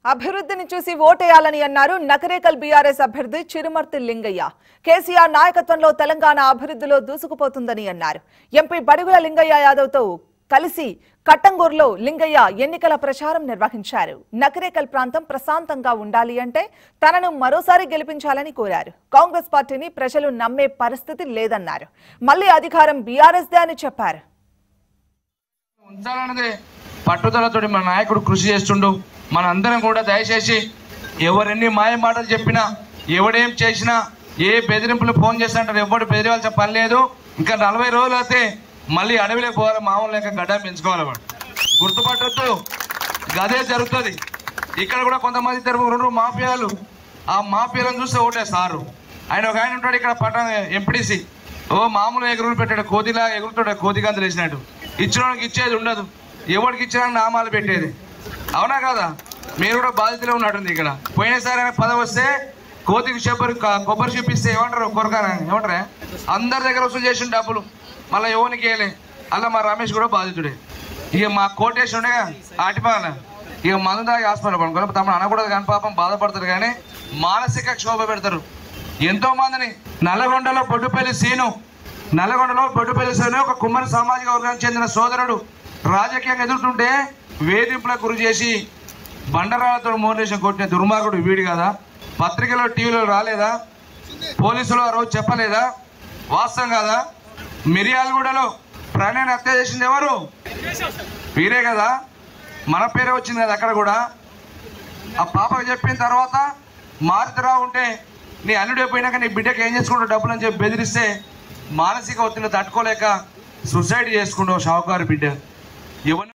అభివృద్ధిని చూసి ఓటేయాలని అన్నారు నకరేకల్ బీఆర్ఎస్ అభ్యర్థి చిరుమర్తి లింగయ్య కేసీఆర్ నాయకత్వంలో తెలంగాణ అభివృద్ధిలో దూసుకుపోతుందని అన్నారు ఎంపీ బడుగుల లింగయ్య యాదవ్తో కలిసి కట్టంగూరులో లింగయ్య ఎన్నికల ప్రచారం నిర్వహించారు నకరేకల్ ప్రాంతం ప్రశాంతంగా ఉండాలి అంటే తనను మరోసారి గెలిపించాలని కోరారు కాంగ్రెస్ పార్టీని ప్రజలు నమ్మే పరిస్థితి లేదన్నారు మళ్లీ అధికారం బీఆర్ఎస్దే అని చెప్పారు ఉంచాలన్నదే పట్టుదలతోటి మన నాయకుడు కృషి చేస్తుండు మన అందరం కూడా దయచేసి ఎవరెన్ని మాయ మాటలు చెప్పినా ఎవడేం చేసినా ఏ బెదిరింపులు ఫోన్ చేసినట్టు ఎవడు బెదిరించాల్సిన పని లేదు ఇంకా నలభై రోజులు అయితే మళ్ళీ అడవిలోకి పోవాలి మామూలు లేక గడ్డ పెంచుకోవాలి వాడు గుర్తుపట్టొద్దు గదే జరుగుతుంది ఇక్కడ కూడా కొంతమంది ఇద్దరు రెండు మాఫియాలు ఆ మాఫియాలను చూస్తే ఒకటే సారు ఆయన ఒక ఆయన ఉంటాడు ఇక్కడ పట్టణ ఎంపీడీసీ ఓ మామూలు ఎగురులు పెట్టాడు కోతిలా ఎగురుతాడు కోతి గంతులు వేసినట్టు ఇచ్చినోడికి ఇచ్చేది ఉండదు ఎవరికి ఇచ్చినా నామాలు పెట్టేది అవునా కదా మీరు కూడా బాధితులు ఉన్నట్టుంది ఇక్కడ పోయినసారి ఆయన పదవి వస్తే కోతికి చెప్పరు కొబ్బరి చూపిస్తే ఏమంటారు కొరకాన ఏమంటారా అందరి దగ్గర వసూలు చేసిన డబ్బులు మళ్ళీ ఎవరికి వేయలే అలా మా రమేష్ కూడా బాధితుడే ఇక మా కోటేష్ ఉండగా ఆటిపాల ఇక మందు దాగి హాస్పిటల్ పడుకోవాలి తమ అనకూడదు కానీ పాపం బాధపడతారు కానీ మానసిక క్షోభ పెడతారు ఎంతో మందిని నల్లగొండలో బొడ్డుపల్లి సీను నల్లగొండలో బొడ్డుపల్లి సీను ఒక కుమ్మరి సామాజిక వర్గానికి చెందిన సోదరుడు రాజకీయంగా ఎదుర్కొంటే వేధింపులకు గురి చేసి బండరాలతో మోనేషన్ కొట్టిన దుర్మార్గుడు వీడు కదా పత్రికలో టీవీలో రాలేదా పోలీసులు ఆ రోజు చెప్పలేదా వాస్తవం కాదా మిర్యాలగూడలో ప్రణయాన్ని హత్య చేసింది ఎవరు వీరే కదా మన పేరే వచ్చింది కదా అక్కడ కూడా ఆ పాపకు చెప్పిన తర్వాత మారుతురా ఉంటే నీ అల్లుడు అయిపోయినాక నీ బిడ్డకి ఏం చేసుకుంటావు డబ్బులు అని చెప్పి బెదిరిస్తే మానసిక ఒత్తిడి తట్టుకోలేక సూసైడ్ చేసుకుంటావు షావుకారు బిడ్డ ఎవరిని